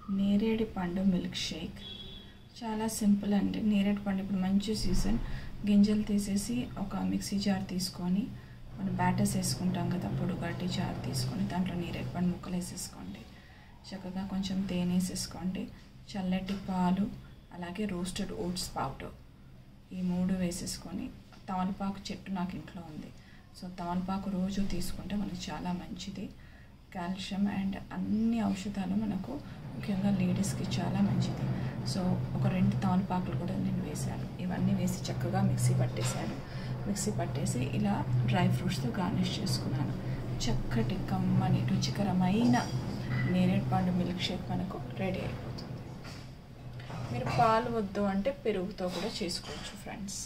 నేరేడు పండు milk shake చాలా సింపుల్ అండి నేరేడు పండు ఇప్పుడు మంచి సీజన్ గింజలు తీసేసి ఒక మిక్సీ జార్ తీసుకొని మనం బ్యాటర్స్ వేసుకుంటాం కదా పొడుగట్టి జార్ తీసుకొని దాంట్లో నేరేడు పండు ముక్కలు వేసేసుకోండి చక్కగా కొంచెం తేనె వేసేసుకోండి చల్లటి పాలు అలాగే రోస్టెడ్ ఓట్స్ పౌడర్ ఈ మూడు వేసేసుకొని తమలపాకు చెట్టు నాకు ఇంట్లో ఉంది సో తమలపాకు రోజు తీసుకుంటే మనకు చాలా మంచిది కాల్షియం అండ్ అన్ని ఔషధాలు మనకు ముఖ్యంగా లేడీస్కి చాలా మంచిది సో ఒక రెండు తమలపాకులు కూడా నేను వేశాను ఇవన్నీ వేసి చక్కగా మిక్సీ పట్టేశాను మిక్సీ పట్టేసి ఇలా డ్రై ఫ్రూట్స్తో గార్నిష్ చేసుకున్నాను చక్కటి కమ్మని రుచికరమైన నేరేడు పండు మిల్క్ షేక్ మనకు రెడీ అయిపోతుంది మీరు పాలు వద్దు అంటే పెరుగుతో కూడా చేసుకోవచ్చు ఫ్రెండ్స్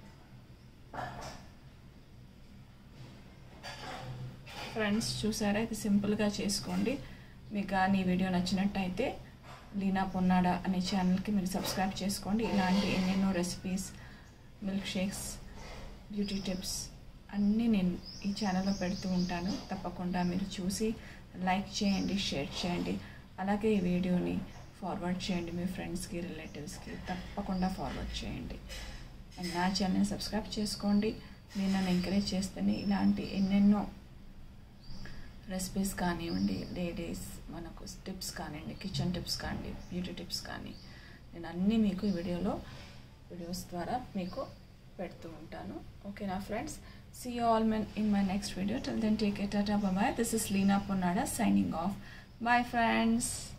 ఫ్రెండ్స్ చూసారా ఇది సింపుల్గా చేసుకోండి మీకు కానీ ఈ వీడియో నచ్చినట్టయితే లీనా పొన్నాడా అనే ఛానల్కి మీరు సబ్స్క్రైబ్ చేసుకోండి ఇలాంటి ఎన్నెన్నో recipes milkshakes beauty tips అన్నీ నేను ఈ ఛానల్లో పెడుతూ ఉంటాను తప్పకుండా మీరు చూసి లైక్ చేయండి షేర్ చేయండి అలాగే ఈ వీడియోని ఫార్వర్డ్ చేయండి మీ ఫ్రెండ్స్కి రిలేటివ్స్కి తప్పకుండా ఫార్వర్డ్ చేయండి అండ్ నా ఛానల్ సబ్స్క్రైబ్ చేసుకోండి మీరు నన్ను ఎంకరేజ్ చేస్తేనే ఇలాంటి ఎన్నెన్నో రెసిపీస్ కానివ్వండి లేడీస్ మనకు టిప్స్ కానివ్వండి కిచెన్ టిప్స్ కానివ్వండి బ్యూటీ టిప్స్ కానీ నేను అన్నీ మీకు ఈ వీడియోలో వీడియోస్ ద్వారా మీకు పెడుతూ ఉంటాను ఓకేనా friends see all men in my next video till then take at tata bye this is Leena Ponnada signing off bye friends